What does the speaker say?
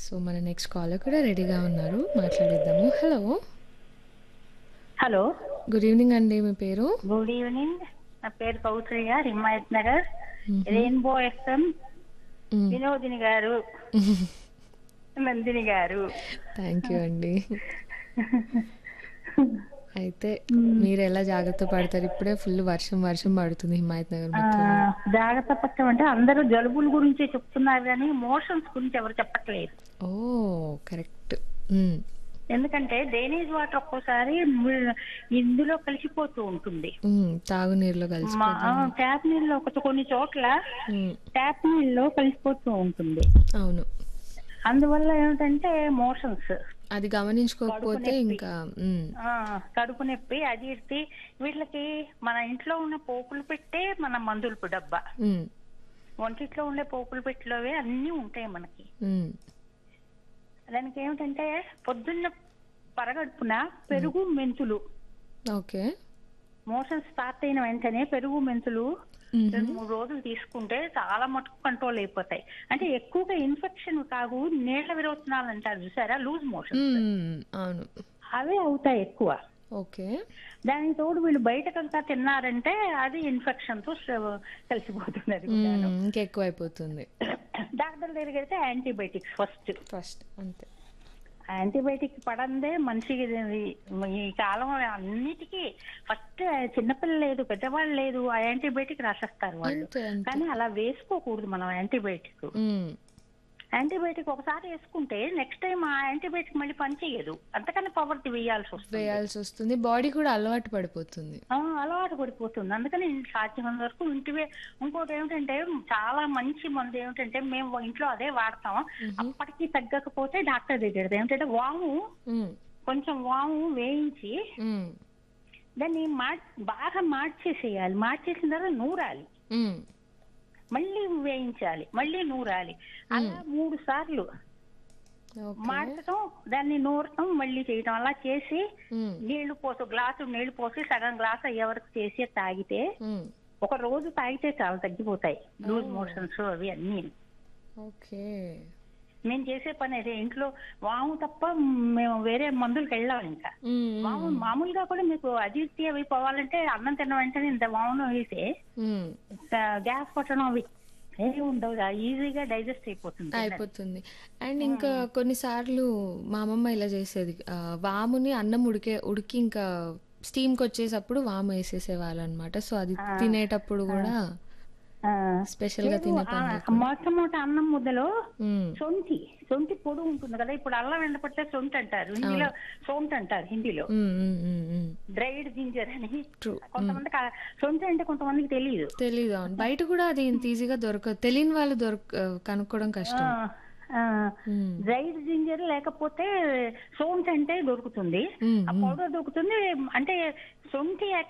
So మన next caller కూడా రెడీగా ఉన్నారు మాట్లాడేద్దాము హలో హలో గుడ్ ఈవినింగ్ అండి మీ పేరు గుడ్ ఈవినింగ్ నా పేరు కౌసల్య హిమాయత్ నగర్ రెయిన్బో ఎఫ్ఎం వినోదిని గారు నందిని గారు థ్యాంక్ యూ అండి అయితే మీరు ఎలా జాగ్రత్త పడతారు ఇప్పుడే ఫుల్ వర్షం వర్షం పడుతుంది హిమాయత్ నగర్ ఆ, మొత్తం జాగ్రత్త పట్టం అంటే అందరూ జలుబుల గురించి చెప్తున్నారు కానీ మోషన్స్ గురించి ఎవరు చెప్పట్లేదు ఓ కరెక్ట్ ఎందుకంటే డ్రైనేజ్ వాటర్ ఒక్కోసారి ము- ఇందులో కలిసిపోతూ ఉంటుంది తాగునీరులో కలిసి మా ట్యాప్ నీళ్ళు ఒక కొన్ని చోట్ల ఉమ్, ట్యాప్ నీళ్ళలో కలిసిపోతూ ఉంటుంది అవును అందువల్ల ఏమిటంటే మోషన్స్ అది గమనించుకోకపోతే ఇంకా ఉమ్, ఆ, కడుపు నొప్పి అజీర్తి వీళ్ళకి మన ఇంట్లో ఉన్న పోపులు పెట్టే మన మందులు డబ్బా ఉమ్, వంటిట్లో ఉండే పోపులు పెట్టిలోవే అన్నీ ఉంటాయి మనకి ఉమ్, దానికి ఏమిటంటే పొద్దున్న పరగడుపున పెరుగు మెంతులు ఓకే మోషన్ స్టార్ట్ అయిన వెంటనే పెరుగు మెంతులు ఉమ్, రెండు మూడు రోజులు తీసుకుంటే చాలా మటుకు కంట్రోల్ అయిపోతాయి అంటే ఎక్కువగా ఇన్ఫెక్షన్ కాదు నీళ్ల విరోచనాలు అంటారు చూసారా లూజ్ మోషన్ ఉమ్, అవును అవే అవుతాయి ఎక్కువ ఓకే దానికి తోడు వీళ్ళు బయటకంతా తిన్నారంటే అది ఇన్ఫెక్షన్ తో స- కలిసిపోతుంది అది కూడాను. ఉమ్, ఇంకెక్కువ అయిపోతుంది డాక్టర్ దగ్గరికి వెళ్తే యాంటీబయాటిక్స్ ఫస్ట్ ఫస్ట్ అంతే యాంటీబయాటిక్ పడందే మనిషికి ఇది ఈ కాలం అన్నిటికీ ఫస్ట్ చిన్నపిల్లలు లేదు పెద్దవాళ్ళు లేదు ఆ యాంటీబయాటిక్ రాసేస్తారు వాళ్ళు అంతే అంతే కానీ అలా వేసుకోకూడదు మనం యాంటీబయాటిక్ ఉమ్, యాంటీబయాటిక్ ఒకసారి వేసుకుంటే నెక్స్ట్ టైం ఆ యాంటీబయాటిక్ మళ్ళీ పనిచేయదు అంతకన్నా పవర్ వేయాల్సి వస్తుంది వేయాల్సి వస్తుంది బాడీ కూడా అలవాటు పడిపోతుంది ఆ, అలవాటు పడిపోతుంది అందుకని సాధ్యమైనంత వరకు ఇంటివే ఇంకోటి ఏమిటంటే చాలా మంచి మందు ఏమిటంటే మేము ఇంట్లో అదే వాడతాం అప్పటికి తగ్గకపోతే డాక్టర్ దగ్గర ఏమిటంటే వాము ఉమ్, కొంచెం వాము వేయించి ఉమ్, దాన్ని మా బాగా మార్చేసేయాలి మార్చేసిన తర్వాత నూరాలి ఉమ్, మళ్ళీ వేయించాలి మళ్ళీ నూరాలి అలా మూడు సార్లు ఓకే మార్చడం దాన్ని నూరటం మళ్ళీ చేయటం అలా చేసి ఉమ్, నీళ్లు పోసి గ్లాసు నీళ్లు పోసి సగం గ్లాస్ అయ్యే వరకు చేసి తాగితే ఉమ్, ఒక రోజు తాగితే చాలా తగ్గిపోతాయి లూజ్ మోషన్స్ అవి అన్ని ఓకే మేము చేసే పని అదే ఇంట్లో వాము తప్ప మేము వేరే మందులకు వెళ్ళాం ఇంకా ఉమ్, ఉమ్, వాము మామూలుగా కూడా మీకు అజీర్తి అవి పోవాలంటే అన్నం తిన్న వెంటనే ఇంత వామును వేస్తే ఉమ్, గ్యాస్ పట్టడం అవి ఏమి ఉండవు ఈజీగా డైజెస్ట్ అయిపోతుంది అయిపోతుంది అండ్ ఇంకా కొన్నిసార్లు మా అమ్మమ్మ ఇలా చేసేది ఆ, వాముని అన్నం ఉడికే ఉడికి ఇంకా స్టీమ్కి వచ్చేటప్పుడు వాము వేసేసేవాళ్ళు అనమాట సో అది తినేటప్పుడు కూడా ఆ, స్పెషల్ గా లేదు, తినే ఆ, పని లేకుండా. మొట్టమొదటి అన్నం ముద్దలో ఉమ్, సొంటి సొంటి పొడి ఉంటుంది కదా ఇప్పుడు అల్లం ఎండపడితే సొంటి అంటారు హిందీలో సొంటి అంటారు హిందీలో ఉమ్, ఉమ్, ఉమ్, ఉమ్. డ్రైడ్ జింజర్ అని ట్రూ కొంతమందికి ఆ సొంటి అంటే కొంతమందికి తెలియదు తెలీదు అవును బయట కూడా అది ఇంత ఈజీగా దొరకదు తెలియని వాళ్ళు దొరక కనుక్కోవడం కష్టం ఉమ్, డ్రైడ్ జింజర్ లేకపోతే సోంట్ అంటే దొరుకుతుంది ఉమ్, ఆ పౌడర్ దొరుకుతుంది అంటే సొంటి